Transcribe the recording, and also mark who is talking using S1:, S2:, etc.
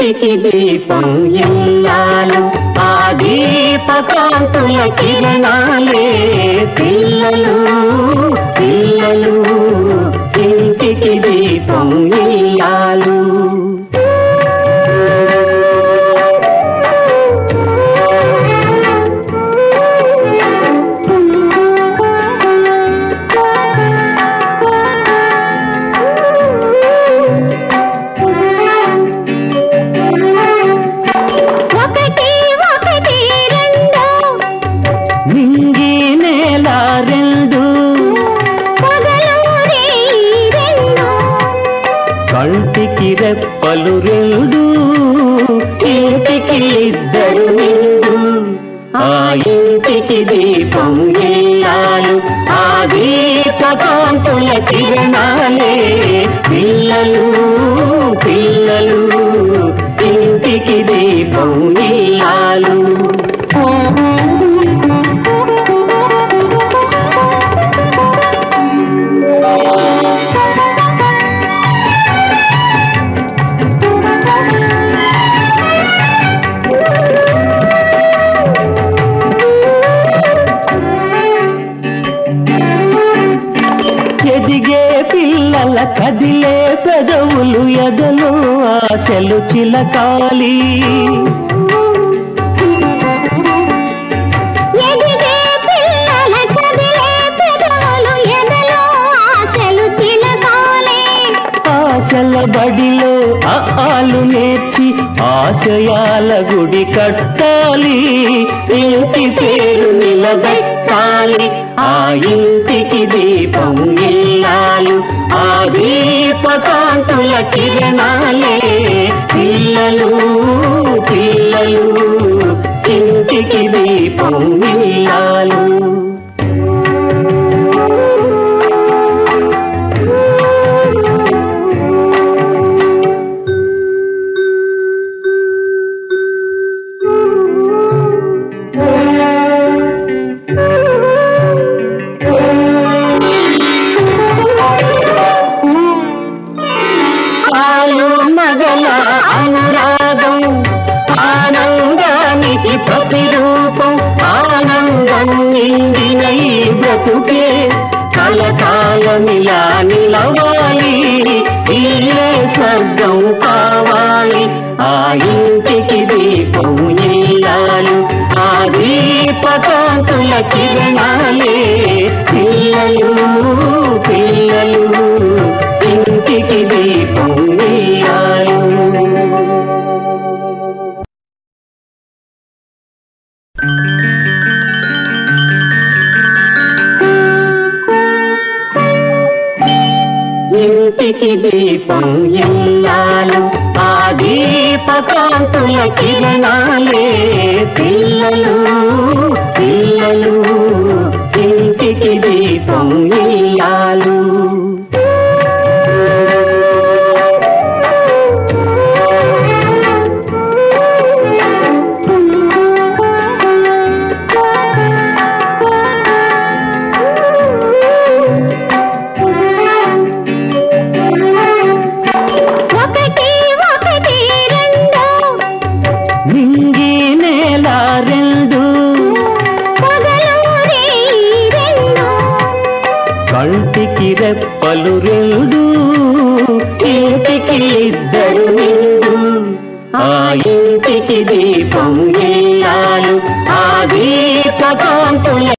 S1: ఇంటికి దీపం ఇల్లాలు ఆ దీపకాంతుల కిరణాలే పిల్లలు పిల్లలు ఇంటికి దీపం ఇల్లాలు
S2: ఒకటి ఒకటి రెండు
S1: నింగి నేల రెండు
S2: పగలూరి రెండు
S1: కంటికి రెప్పలు రెండు ఇంటికి ఇద్దరు నిండు ఆ ఇంటికి దీపం ఇల్లాలు ఆ దీపకాంతుల కిరణాలే పిల్లలు పిల్లలు ఇంటికి దీపం ఇల్లాలు ఎదిగే పిల్లల కదిలే పెదవులు ఎదలు ఆశలు చిలకాలి
S2: ఎదిగే పిల్లల కదిలే పెదవులు ఎదలో ఆశలు చిలకాలే
S1: ఆశల బడిలో ఆలు నేర్చి ఆశయాల గుడి కట్టాలి ఇంటి పేరు నిలబెట్టాలి ఆ ఇంటికి దీపం ఇల్లాలు ఆ దీపకాంతుల కిరణాలే పిల్లలు పిల్లలు ఇంటికి దీపం ఇల్లాలు ఆలు మగల అనురాగం ఆనందానికి ప్రతిరూపం ఆనందం నిండిన ఈ బ్రతుకే కలకాలమిలా నిలవాలి ఇల్లే స్వర్గం కావాలి ఆ ఇంటికి దీపం ఇల్లాలు ఆ దీపకాంతుల కిరణాలే పిల్లలు పిల్లలు ఇంటికి దీపం ఇల్లాలు ఇంటికి దీపం ఇల్లాలు ఆ దీపకాంతుల కిరణాలే పిల్లలు పిల్లలు ఇంటికి దీపం ఇల్లాలు
S2: ఒకటి ఒకటి రెండు
S1: నింగి నేల రెండు
S2: పగలూరి రెండు
S1: కంటికి రెప్పలు రెండు ఇంటికి ఇద్దరు నిండు ఆ ఇంటికి దీపం ఇల్లాలు ఆ దీపకాంతుల